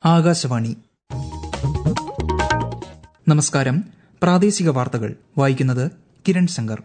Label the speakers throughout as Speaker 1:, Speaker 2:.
Speaker 1: ആകാശവാണി നമസ്കാരം പ്രാദേശിക വാർത്തകൾ വായിക്കുന്നത് കിരൺ ശങ്കർ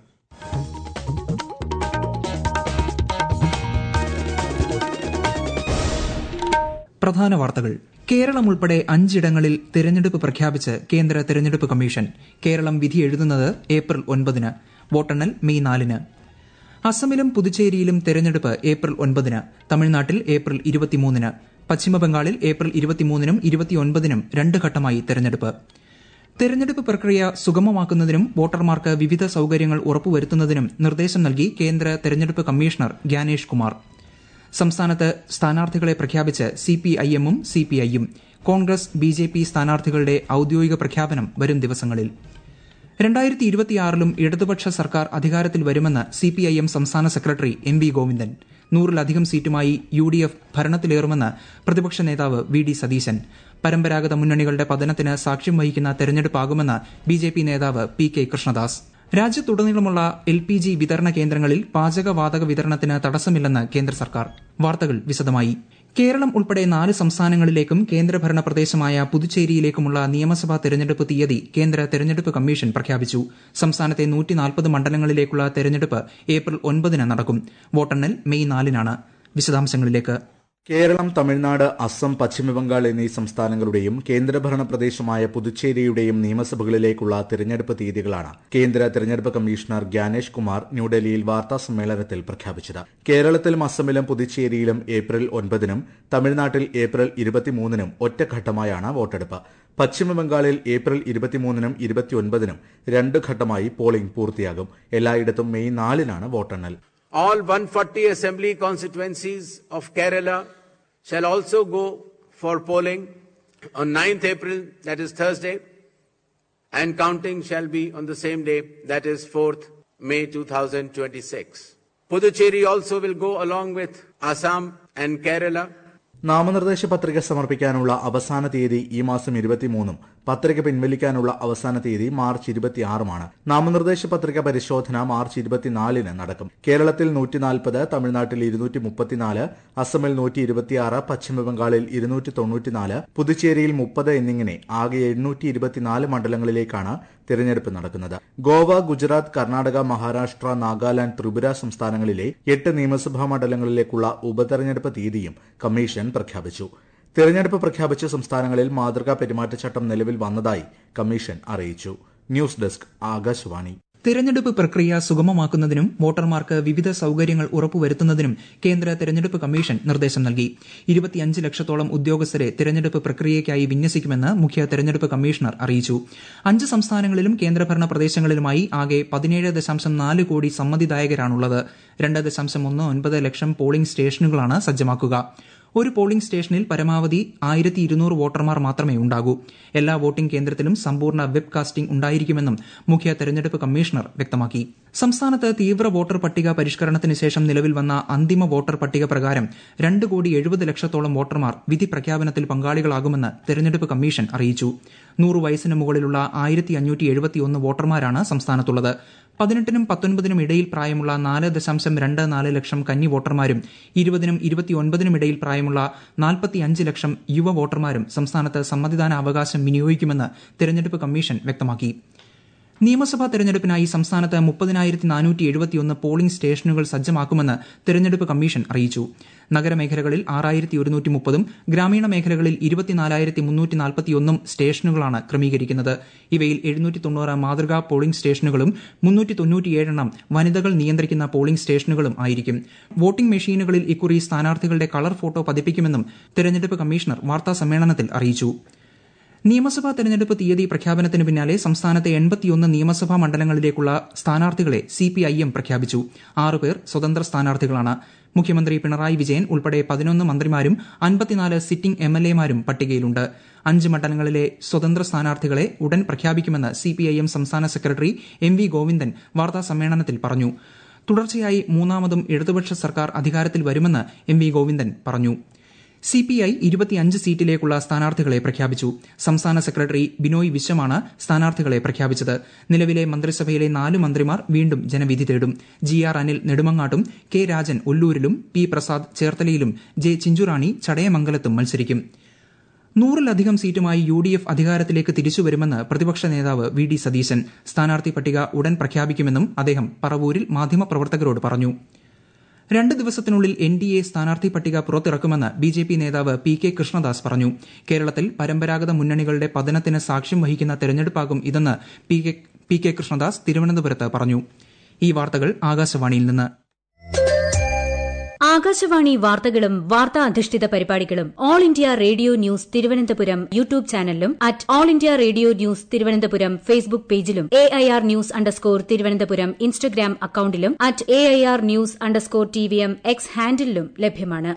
Speaker 1: പ്രധാന വാർത്തകൾ കേരളം ഉൾപ്പെടെ അഞ്ചിടങ്ങളിൽ തെരഞ്ഞെടുപ്പ് പ്രഖ്യാപിച്ച് കേന്ദ്ര തെരഞ്ഞെടുപ്പ് കമ്മീഷൻ കേരളം വിധി എഴുതുന്നത് ഏപ്രിൽ ഒൻപതിന് വോട്ടെണ്ണൽ മെയ് നാലിന് അസമിലും പുതുച്ചേരിയിലും തെരഞ്ഞെടുപ്പ് ഏപ്രിൽ ഒൻപതിന് തമിഴ്നാട്ടിൽ ഏപ്രിൽ ഇരുപത്തിമൂന്നിന് പശ്ചിമബംഗാളിൽ ഏപ്രിൽ ഇരുപത്തിമൂന്നിനും ഇരുപത്തിയൊൻപതിനും രണ്ട് ഘട്ടമായി തെരഞ്ഞെടുപ്പ് തെരഞ്ഞെടുപ്പ് പ്രക്രിയ സുഗമമാക്കുന്നതിനും വോട്ടർമാർക്ക് വിവിധ സൌകര്യങ്ങൾ ഉറപ്പുവരുത്തുന്നതിനും നിർദ്ദേശം നൽകി കേന്ദ്ര തെരഞ്ഞെടുപ്പ് കമ്മീഷണർ ഗ്യാനേഷ് കുമാർ സംസ്ഥാനത്ത് സ്ഥാനാർത്ഥികളെ പ്രഖ്യാപിച്ച് സിപിഐഎമ്മും സിപിഐയും കോൺഗ്രസ് ബിജെപി സ്ഥാനാർത്ഥികളുടെ ഔദ്യോഗിക പ്രഖ്യാപനം വരും ദിവസങ്ങളിൽ രണ്ടായിരത്തി ഇരുപത്തിയാറിലും ഇടതുപക്ഷ സർക്കാർ അധികാരത്തിൽ വരുമെന്ന് സിപിഐഎം സംസ്ഥാന സെക്രട്ടറി എം വി ഗോവിന്ദൻ നൂറിലധികം സീറ്റുമായി യു ഡി എഫ് ഭരണത്തിലേറുമെന്ന് പ്രതിപക്ഷ നേതാവ് വി ഡി സതീശൻ പരമ്പരാഗത മുന്നണികളുടെ പതനത്തിന് സാക്ഷ്യം വഹിക്കുന്ന തെരഞ്ഞെടുപ്പാകുമെന്ന് ബിജെപി നേതാവ് പി കെ കൃഷ്ണദാസ് രാജ്യത്തുടനീളമുള്ള എൽ പി ജി വിതരണ കേന്ദ്രങ്ങളിൽ പാചകവാതക വിതരണത്തിന് തടസ്സമില്ലെന്ന് കേന്ദ്ര സർക്കാർ വാർത്തകൾ വിശദമായി കേരളം ഉൾപ്പെടെ നാല് സംസ്ഥാനങ്ങളിലേക്കും കേന്ദ്രഭരണ പ്രദേശമായ പുതുച്ചേരിയിലേക്കുമുള്ള നിയമസഭാ തെരഞ്ഞെടുപ്പ് തീയതി കേന്ദ്ര തെരഞ്ഞെടുപ്പ് കമ്മീഷൻ പ്രഖ്യാപിച്ചു സംസ്ഥാനത്തെ മണ്ഡലങ്ങളിലേക്കുള്ള തെരഞ്ഞെടുപ്പ് ഏപ്രിൽ ഒൻപതിന് നടക്കും വോട്ടെണ്ണൽ മെയ് നാലിനാണ് വിശദാംശങ്ങളിലേക്ക്
Speaker 2: കേരളം തമിഴ്നാട് അസം പശ്ചിമബംഗാൾ എന്നീ സംസ്ഥാനങ്ങളുടെയും കേന്ദ്രഭരണ പ്രദേശമായ പുതുച്ചേരിയുടെയും നിയമസഭകളിലേക്കുള്ള തിരഞ്ഞെടുപ്പ് തീയതികളാണ് കേന്ദ്ര തിരഞ്ഞെടുപ്പ് കമ്മീഷണർ ഗ്യാനേഷ് കുമാർ ന്യൂഡൽഹിയിൽ വാർത്താ സമ്മേളനത്തിൽ പ്രഖ്യാപിച്ചത് കേരളത്തിലും അസമിലും പുതുച്ചേരിയിലും ഏപ്രിൽ ഒൻപതിനും തമിഴ്നാട്ടിൽ ഏപ്രിൽ ഇരുപത്തിമൂന്നിനും ഒറ്റഘട്ടമായാണ് വോട്ടെടുപ്പ് പശ്ചിമബംഗാളിൽ ഏപ്രിൽ ഇരുപത്തിമൂന്നിനും ഇരുപത്തിയൊൻപതിനും രണ്ട് ഘട്ടമായി പോളിംഗ് പൂർത്തിയാകും എല്ലായിടത്തും മെയ് നാലിനാണ് വോട്ടെണ്ണൽ
Speaker 3: All 140 assembly constituencies of Kerala shall also go for polling on 9th April, that is Thursday, and counting shall be on the same day, that is 4th May 2026. Puducherry also will go along with Assam and Kerala
Speaker 2: നാമനിർദ്ദേശ പത്രിക സമർപ്പിക്കാനുള്ള അവസാന തീയതി ഈ മാസം ഇരുപത്തിമൂന്നും പത്രിക പിൻവലിക്കാനുള്ള അവസാന തീയതി മാർച്ച് ഇരുപത്തിയാറുമാണ് നാമനിർദ്ദേശ പത്രിക പരിശോധന മാർച്ച് ഇരുപത്തിനാലിന് നടക്കും കേരളത്തിൽ നൂറ്റിനാൽപ്പത് തമിഴ്നാട്ടിൽ ഇരുന്നൂറ്റി മുപ്പത്തിനാല് അസമിൽ നൂറ്റി ഇരുപത്തിയാറ് പശ്ചിമബംഗാളിൽ ഇരുന്നൂറ്റി തൊണ്ണൂറ്റിനാല് പുതുച്ചേരിയിൽ മുപ്പത് എന്നിങ്ങനെ ആകെ എണ്ണൂറ്റി ഇരുപത്തിനാല് മണ്ഡലങ്ങളിലേക്കാണ് തിരഞ്ഞെടുപ്പ് നടക്കുന്നത് ഗോവ ഗുജറാത്ത് കർണാടക മഹാരാഷ്ട്ര നാഗാലാന്റ് ത്രിപുര സംസ്ഥാനങ്ങളിലെ എട്ട് നിയമസഭാ മണ്ഡലങ്ങളിലേക്കുള്ള ഉപതെരഞ്ഞെടുപ്പ് തീയതിയും കമ്മീഷൻ പ്രഖ്യാപിച്ചു തിരഞ്ഞെടുപ്പ് പ്രഖ്യാപിച്ച സംസ്ഥാനങ്ങളിൽ മാതൃകാ പെരുമാറ്റച്ചട്ടം നിലവിൽ വന്നതായി കമ്മീഷൻ അറിയിച്ചു ന്യൂസ് ഡെസ്ക് ആകാശവാണി
Speaker 1: തിരഞ്ഞെടുപ്പ് പ്രക്രിയ സുഗമമാക്കുന്നതിനും വോട്ടർമാർക്ക് വിവിധ സൌകര്യങ്ങൾ ഉറപ്പുവരുത്തുന്നതിനും കേന്ദ്ര തെരഞ്ഞെടുപ്പ് കമ്മീഷൻ നിർദ്ദേശം നൽകി ഇരുപത്തിയഞ്ച് ലക്ഷത്തോളം ഉദ്യോഗസ്ഥരെ തിരഞ്ഞെടുപ്പ് പ്രക്രിയയ്ക്കായി വിന്യസിക്കുമെന്ന് മുഖ്യ തെരഞ്ഞെടുപ്പ് കമ്മീഷണർ അറിയിച്ചു അഞ്ച് സംസ്ഥാനങ്ങളിലും കേന്ദ്രഭരണ പ്രദേശങ്ങളിലുമായി ആകെ പതിനേഴ് ദശാംശം നാല് കോടി സമ്മതിദായകരാണുള്ളത് രണ്ട് ദശാംശം ഒന്ന് ഒൻപത് ലക്ഷം പോളിംഗ് സ്റ്റേഷനുകളാണ് സജ്ജമാക്കുക ഒരു പോളിംഗ് സ്റ്റേഷനിൽ പരമാവധി ആയിരത്തി ഇരുന്നൂറ് വോട്ടർമാർ മാത്രമേ ഉണ്ടാകൂ എല്ലാ വോട്ടിംഗ് കേന്ദ്രത്തിലും സമ്പൂർണ്ണ വെബ് കാസ്റ്റിംഗ് ഉണ്ടായിരിക്കുമെന്നും മുഖ്യ തെരഞ്ഞെടുപ്പ് കമ്മീഷണർ വ്യക്തമാക്കി സംസ്ഥാനത്ത് തീവ്ര വോട്ടർ പട്ടിക പരിഷ്കരണത്തിന് ശേഷം നിലവിൽ വന്ന അന്തിമ വോട്ടർ പട്ടിക പ്രകാരം രണ്ട് കോടി എഴുപത് ലക്ഷത്തോളം വോട്ടർമാർ വിധി പ്രഖ്യാപനത്തിൽ പങ്കാളികളാകുമെന്ന് തെരഞ്ഞെടുപ്പ് കമ്മീഷൻ അറിയിച്ചു നൂറ് വയസ്സിന് മുകളിലുള്ള ആയിരത്തി അഞ്ഞൂറ്റി എഴുപത്തിയൊന്ന് വോട്ടർമാരാണ് സംസ്ഥാനത്തുള്ളത് പതിനെട്ടിനും പത്തൊൻപതിനും ഇടയിൽ പ്രായമുള്ള നാല് ദശാംശം രണ്ട് നാല് ലക്ഷം കന്നി വോട്ടർമാരും ഇരുപതിനും ഇരുപത്തിയൊൻപതിനും ഇടയിൽ പ്രായമുള്ള നാൽപ്പത്തിയഞ്ച് ലക്ഷം യുവ വോട്ടർമാരും സംസ്ഥാനത്ത് സമ്മതിദാന അവകാശം വിനിയോഗിക്കുമെന്ന് തെരഞ്ഞെടുപ്പ് കമ്മീഷൻ വ്യക്തമാക്കി നിയമസഭാ തെരഞ്ഞെടുപ്പിനായി സംസ്ഥാനത്ത് മുപ്പതിനായിരത്തി നാനൂറ്റി എഴുപത്തിയൊന്ന് പോളിംഗ് സ്റ്റേഷനുകൾ സജ്ജമാക്കുമെന്ന് തെരഞ്ഞെടുപ്പ് കമ്മീഷൻ അറിയിച്ചു നഗരമേഖലകളിൽ ആറായിരത്തി ഒരുന്നൂറ്റി മുപ്പതും ഗ്രാമീണ മേഖലകളിൽ ഇരുപത്തിനാലായിരത്തി മുന്നൂറ്റി നാൽപ്പത്തിയൊന്നും സ്റ്റേഷനുകളാണ് ക്രമീകരിക്കുന്നത് ഇവയിൽ എഴുന്നൂറ്റി തൊണ്ണൂറ് മാതൃകാ പോളിംഗ് സ്റ്റേഷനുകളും മുന്നൂറ്റി തൊണ്ണൂറ്റിയേഴെണ്ണം വനിതകൾ നിയന്ത്രിക്കുന്ന പോളിംഗ് സ്റ്റേഷനുകളും ആയിരിക്കും വോട്ടിംഗ് മെഷീനുകളിൽ ഇക്കുറി സ്ഥാനാർത്ഥികളുടെ കളർ ഫോട്ടോ പതിപ്പിക്കുമെന്നും തെരഞ്ഞെടുപ്പ് കമ്മീഷണർ വാർത്താ സമ്മേളനത്തിൽ അറിയിച്ചു നിയമസഭാ തെരഞ്ഞെടുപ്പ് തീയതി പ്രഖ്യാപനത്തിന് പിന്നാലെ സംസ്ഥാനത്തെ എൺപത്തിയൊന്ന് നിയമസഭാ മണ്ഡലങ്ങളിലേക്കുള്ള സ്ഥാനാർത്ഥികളെ സിപിഐഎം പ്രഖ്യാപിച്ചു ആറുപേർ സ്വതന്ത്ര സ്ഥാനാർത്ഥികളാണ് മുഖ്യമന്ത്രി പിണറായി വിജയൻ ഉൾപ്പെടെ പതിനൊന്ന് മന്ത്രിമാരും അൻപത്തിനാല് സിറ്റിംഗ് എംഎൽഎമാരും പട്ടികയിലുണ്ട് അഞ്ച് മണ്ഡലങ്ങളിലെ സ്വതന്ത്ര സ്ഥാനാർത്ഥികളെ ഉടൻ പ്രഖ്യാപിക്കുമെന്ന് സിപിഐഎം സംസ്ഥാന സെക്രട്ടറി എം വി ഗോവിന്ദൻ വാർത്താ സമ്മേളനത്തിൽ പറഞ്ഞു തുടർച്ചയായി മൂന്നാമതും ഇടതുപക്ഷ സർക്കാർ അധികാരത്തിൽ വരുമെന്ന് എം വി ഗോവിന്ദൻ പറഞ്ഞു സിപിഐ ഇരുപത്തിയഞ്ച് സീറ്റിലേക്കുള്ള സ്ഥാനാർത്ഥികളെ പ്രഖ്യാപിച്ചു സംസ്ഥാന സെക്രട്ടറി ബിനോയ് വിശ്വമാണ് സ്ഥാനാർത്ഥികളെ പ്രഖ്യാപിച്ചത് നിലവിലെ മന്ത്രിസഭയിലെ നാല് മന്ത്രിമാർ വീണ്ടും ജനവിധി തേടും ജി ആർ അനിൽ നെടുമങ്ങാട്ടും കെ രാജൻ ഒല്ലൂരിലും പി പ്രസാദ് ചേർത്തലയിലും ജെ ചിഞ്ചുറാണി ചടയമംഗലത്തും മത്സരിക്കും നൂറിലധികം സീറ്റുമായി യു ഡി എഫ് അധികാരത്തിലേക്ക് തിരിച്ചുവരുമെന്ന് പ്രതിപക്ഷ നേതാവ് വി ഡി സതീശൻ സ്ഥാനാർത്ഥി പട്ടിക ഉടൻ പ്രഖ്യാപിക്കുമെന്നും അദ്ദേഹം പറവൂരിൽ മാധ്യമപ്രവർത്തകരോട് പറഞ്ഞു രണ്ട് ദിവസത്തിനുള്ളിൽ എൻ ഡി എ സ്ഥാനാർത്ഥി പട്ടിക പുറത്തിറക്കുമെന്ന് ബി ജെ പി നേതാവ് പി കെ കൃഷ്ണദാസ് പറഞ്ഞു കേരളത്തിൽ പരമ്പരാഗത മുന്നണികളുടെ പതനത്തിന് സാക്ഷ്യം വഹിക്കുന്ന തെരഞ്ഞെടുപ്പാകും ഇതെന്ന് പി കെ കൃഷ്ണദാസ് തിരുവനന്തപുരത്ത് പറഞ്ഞു ഈ വാർത്തകൾ ആകാശവാണിയിൽ നിന്ന്
Speaker 4: ആകാശവാണി വാർത്തകളും വാർത്താ അധിഷ്ഠിത പരിപാടികളും all India radio news Thiruvananthapuram YouTube ചാനലിലും at all India radio news Thiruvananthapuram Facebook പേജിലും A I R news underscore Thiruvananthapuram Instagram അക്കൌണ്ടിലും at A I R news underscore T V M X ഹാൻഡിലും ലഭ്യമാണ്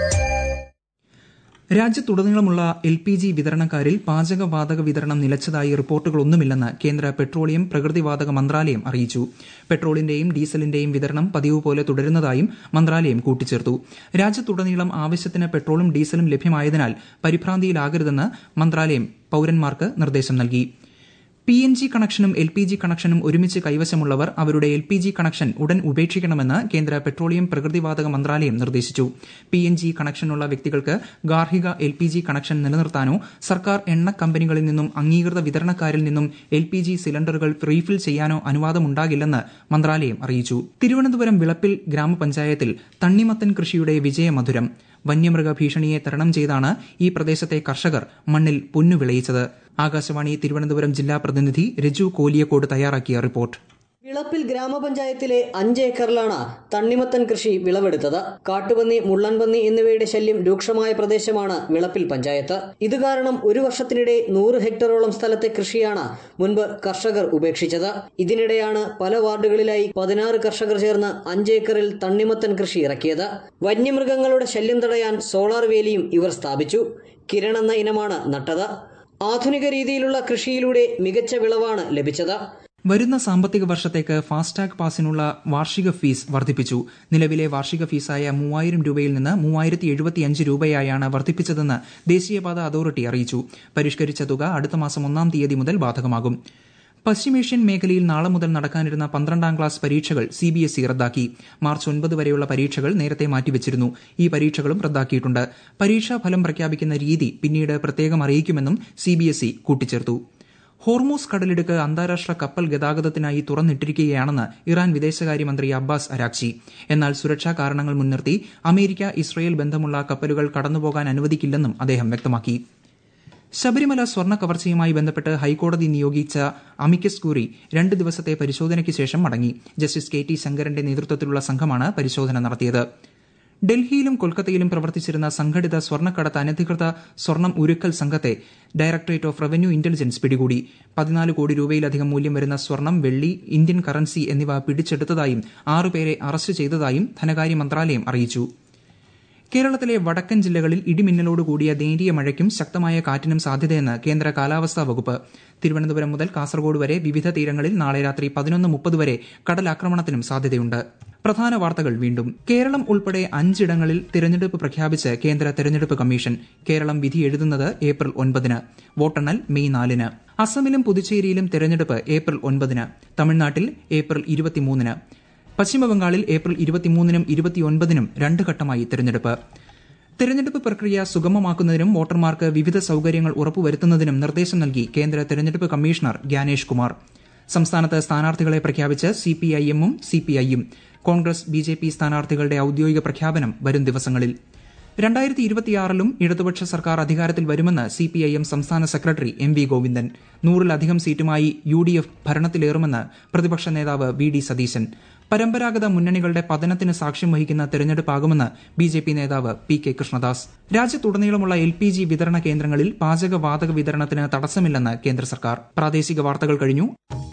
Speaker 1: രാജ്യത്തുടനീളമുള്ള എൽ പി ജി വിതരണക്കാരിൽ പാചകവാതക വിതരണം നിലച്ചതായി റിപ്പോർട്ടുകളൊന്നുമില്ലെന്ന് കേന്ദ്ര പെട്രോളിയം പ്രകൃതിവാതക മന്ത്രാലയം അറിയിച്ചു പെട്രോളിന്റെയും ഡീസലിന്റെയും വിതരണം പതിവ് പോലെ തുടരുന്നതായും മന്ത്രാലയം കൂട്ടിച്ചേർത്തു രാജ്യത്തുടനീളം ആവശ്യത്തിന് പെട്രോളും ഡീസലും ലഭ്യമായതിനാൽ പരിഭ്രാന്തിയിലാകരുതെന്ന് മന്ത്രാലയം പൌരന്മാർക്ക് നിർദ്ദേശം നൽകി പി എൻ ജി കണക്ഷനും എൽ പി ജി കണക്ഷനും ഒരുമിച്ച് കൈവശമുള്ളവർ അവരുടെ എൽ പി ജി കണക്ഷൻ ഉടൻ ഉപേക്ഷിക്കണമെന്ന് കേന്ദ്ര പെട്രോളിയം പ്രകൃതിവാതക മന്ത്രാലയം നിർദ്ദേശിച്ചു പി എൻ ജി കണക്ഷനുള്ള വ്യക്തികൾക്ക് ഗാർഹിക എൽ പി ജി കണക്ഷൻ നിലനിർത്താനോ സർക്കാർ എണ്ണ കമ്പനികളിൽ നിന്നും അംഗീകൃത വിതരണക്കാരിൽ നിന്നും എൽ പി ജി സിലിണ്ടറുകൾ റീഫിൽ ചെയ്യാനോ അനുവാദമുണ്ടാകില്ലെന്ന് മന്ത്രാലയം അറിയിച്ചു തിരുവനന്തപുരം വിളപ്പിൽ ഗ്രാമപഞ്ചായത്തിൽ തണ്ണിമത്തൻ കൃഷിയുടെ വിജയമധുരം വന്യമൃഗ ഭീഷണിയെ തരണം ചെയ്താണ് ഈ പ്രദേശത്തെ കർഷകർ മണ്ണിൽ പൊന്നു വിളയിച്ചത് ആകാശവാണി തിരുവനന്തപുരം ജില്ലാ പ്രതിനിധി രജു കോലിയക്കോട് തയ്യാറാക്കിയ റിപ്പോർട്ട്
Speaker 5: വിളപ്പിൽ ഗ്രാമപഞ്ചായത്തിലെ അഞ്ച് ഏക്കറിലാണ് തണ്ണിമത്തൻ കൃഷി വിളവെടുത്തത് കാട്ടുപന്നി മുള്ളൻപന്നി എന്നിവയുടെ ശല്യം രൂക്ഷമായ പ്രദേശമാണ് വിളപ്പിൽ പഞ്ചായത്ത് ഇത് കാരണം ഒരു വർഷത്തിനിടെ നൂറ് ഹെക്ടറോളം സ്ഥലത്തെ കൃഷിയാണ് മുൻപ് കർഷകർ ഉപേക്ഷിച്ചത് ഇതിനിടെയാണ് പല വാർഡുകളിലായി പതിനാറ് കർഷകർ ചേർന്ന് അഞ്ച് ഏക്കറിൽ തണ്ണിമത്തൻ കൃഷി ഇറക്കിയത് വന്യമൃഗങ്ങളുടെ ശല്യം തടയാൻ സോളാർ വേലിയും ഇവർ സ്ഥാപിച്ചു കിരൺ എന്ന ഇനമാണ് നട്ടത് ആധുനിക രീതിയിലുള്ള കൃഷിയിലൂടെ മികച്ച വിളവാണ് ലഭിച്ചത്
Speaker 1: വരുന്ന സാമ്പത്തിക വർഷത്തേക്ക് ഫാസ്ടാഗ് പാസിനുള്ള വാർഷിക ഫീസ് വർദ്ധിപ്പിച്ചു നിലവിലെ വാർഷിക ഫീസായ മൂവായിരം രൂപയിൽ നിന്ന് മൂവായിരത്തി എഴുപത്തിയഞ്ച് രൂപയായാണ് വർദ്ധിപ്പിച്ചതെന്ന് ദേശീയപാത അതോറിറ്റി അറിയിച്ചു പരിഷ്കരിച്ച തുക അടുത്ത മാസം ഒന്നാം തീയതി മുതൽ ബാധകമാകും പശ്ചിമേഷ്യൻ മേഖലയിൽ നാളെ മുതൽ നടക്കാനിരുന്ന പന്ത്രണ്ടാം ക്ലാസ് പരീക്ഷകൾ സി ബി എസ് ഇ റദ്ദാക്കി മാർച്ച് ഒൻപത് വരെയുള്ള പരീക്ഷകൾ നേരത്തെ മാറ്റിവച്ചിരുന്നു ഈ പരീക്ഷകളും റദ്ദാക്കിയിട്ടുണ്ട് പരീക്ഷാ ഫലം പ്രഖ്യാപിക്കുന്ന രീതി പിന്നീട് പ്രത്യേകം അറിയിക്കുമെന്നും സി ബി എസ് ഇ കൂട്ടിച്ചേർത്തു ഹോർമൂസ് കടലിടുക്ക് അന്താരാഷ്ട്ര കപ്പൽ ഗതാഗതത്തിനായി തുറന്നിട്ടിരിക്കുകയാണെന്ന് ഇറാൻ വിദേശകാര്യമന്ത്രി അബ്ബാസ് അരാക്ചി എന്നാൽ സുരക്ഷാ കാരണങ്ങൾ മുൻനിർത്തി അമേരിക്ക ഇസ്രയേൽ ബന്ധമുള്ള കപ്പലുകൾ കടന്നുപോകാൻ അനുവദിക്കില്ലെന്നും അദ്ദേഹം വ്യക്തമാക്കി ശബരിമല സ്വർണ്ണ കവർച്ചയുമായി ബന്ധപ്പെട്ട് ഹൈക്കോടതി നിയോഗിച്ച അമിക്കസ് ക്യൂറി രണ്ട് ദിവസത്തെ പരിശോധനയ്ക്ക് ശേഷം മടങ്ങി ജസ്റ്റിസ് കെ ടി ശങ്കരന്റെ നേതൃത്വത്തിലുള്ള സംഘമാണ് പരിശോധന നടത്തിയത് ഡൽഹിയിലും കൊൽക്കത്തയിലും പ്രവർത്തിച്ചിരുന്ന സംഘടിത സ്വർണ്ണക്കടത്ത് അനധികൃത സ്വർണം ഉരുക്കൽ സംഘത്തെ ഡയറക്ടറേറ്റ് ഓഫ് റവന്യൂ ഇന്റലിജൻസ് പിടികൂടി പതിനാല് കോടി രൂപയിലധികം മൂല്യം വരുന്ന സ്വർണം വെള്ളി ഇന്ത്യൻ കറൻസി എന്നിവ പിടിച്ചെടുത്തതായും ആറുപേരെ അറസ്റ്റ് ചെയ്തതായും ധനകാര്യ മന്ത്രാലയം അറിയിച്ചു കേരളത്തിലെ വടക്കൻ ജില്ലകളിൽ ഇടിമിന്നലോട് കൂടിയ നേരിയ മഴയ്ക്കും ശക്തമായ കാറ്റിനും സാധ്യതയെന്ന് കേന്ദ്ര കാലാവസ്ഥാ വകുപ്പ് തിരുവനന്തപുരം മുതൽ കാസർഗോഡ് വരെ വിവിധ തീരങ്ങളിൽ നാളെ രാത്രി പതിനൊന്ന് മുപ്പത് വരെ കടലാക്രമണത്തിനും സാധ്യതയുണ്ട് പ്രധാന വാർത്തകൾ വീണ്ടും കേരളം ഉൾപ്പെടെ അഞ്ചിടങ്ങളിൽ തിരഞ്ഞെടുപ്പ് പ്രഖ്യാപിച്ച് കേന്ദ്ര തെരഞ്ഞെടുപ്പ് കമ്മീഷൻ കേരളം വിധി എഴുതുന്നത് ഏപ്രിൽ ഒൻപതിന് വോട്ടെണ്ണൽ മെയ് നാലിന് അസമിലും പുതുച്ചേരിയിലും തെരഞ്ഞെടുപ്പ് ഏപ്രിൽ ഒൻപതിന് തമിഴ്നാട്ടിൽ ഏപ്രിൽ ഇരുപത്തിമൂന്നിന് പശ്ചിമബംഗാളിൽ ഏപ്രിൽ ഇരുപത്തിമൂന്നിനും ഇരുപത്തിയൊൻപതിനും രണ്ട് ഘട്ടമായി തെരഞ്ഞെടുപ്പ് തെരഞ്ഞെടുപ്പ് പ്രക്രിയ സുഗമമാക്കുന്നതിനും വോട്ടർമാർക്ക് വിവിധ സൌകര്യങ്ങൾ ഉറപ്പുവരുത്തുന്നതിനും നിർദ്ദേശം നൽകി കേന്ദ്ര തെരഞ്ഞെടുപ്പ് കമ്മീഷണർ ഗ്യാനേഷ് കുമാർ സംസ്ഥാനത്ത് സ്ഥാനാർത്ഥികളെ പ്രഖ്യാപിച്ച് സിപിഐഎമ്മും സിപിഐയും കോൺഗ്രസ് ബിജെപി സ്ഥാനാർത്ഥികളുടെ ഔദ്യോഗിക പ്രഖ്യാപനം വരും ദിവസങ്ങളിൽ രണ്ടായിരത്തി ഇരുപത്തിയാറിലും ഇടതുപക്ഷ സർക്കാർ അധികാരത്തിൽ വരുമെന്ന് സിപിഐഎം സംസ്ഥാന സെക്രട്ടറി എം വി ഗോവിന്ദൻ നൂറിലധികം സീറ്റുമായി യു ഡി എഫ് ഭരണത്തിലേറുമെന്ന് പ്രതിപക്ഷ നേതാവ് വി ഡി സതീശൻ പരമ്പരാഗത മുന്നണികളുടെ പതനത്തിന് സാക്ഷ്യം വഹിക്കുന്ന തെരഞ്ഞെടുപ്പാകുമെന്ന് ബി ജെ പി നേതാവ് പി കെ കൃഷ്ണദാസ് രാജ്യത്തുടനീളമുള്ള എൽ പി ജി വിതരണ കേന്ദ്രങ്ങളിൽ പാചകവാതക വിതരണത്തിന് തടസ്സമില്ലെന്ന് കേന്ദ്ര സർക്കാർ പ്രാദേശിക വാർത്തകൾ കഴിഞ്ഞു